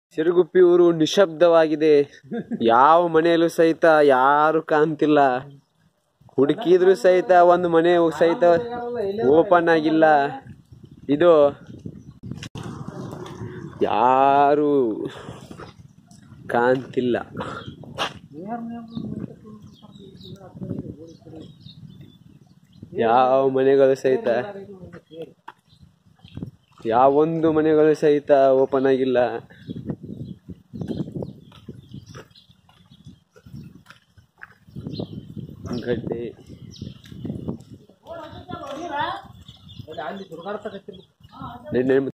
ಸಿರುಗುಪ್ಪಿ ಊರು ನಿಶಬ್ದವಾಗಿದೆ ಯಾವ ಮನೆಯಲ್ಲೂ ಸಹಿತ ಯಾರು ಕಾಣ್ತಿಲ್ಲ ಹುಡುಕಿದ್ರು ಸಹಿತ ಒಂದು ಮನೆ ಸಹಿತ ಓಪನ್ ಆಗಿಲ್ಲ ಇದು ಯಾರು ಕಾಣ್ತಿಲ್ಲ ಯಾವ ಮನೆಗಳು ಸಹಿತ ಯಾವೊಂದು ಮನೆಗಳು ಸಹಿತ ಓಪನ್ ಆಗಿಲ್ಲ ಗಡ್ಡೆ ನಿನ್ನೆ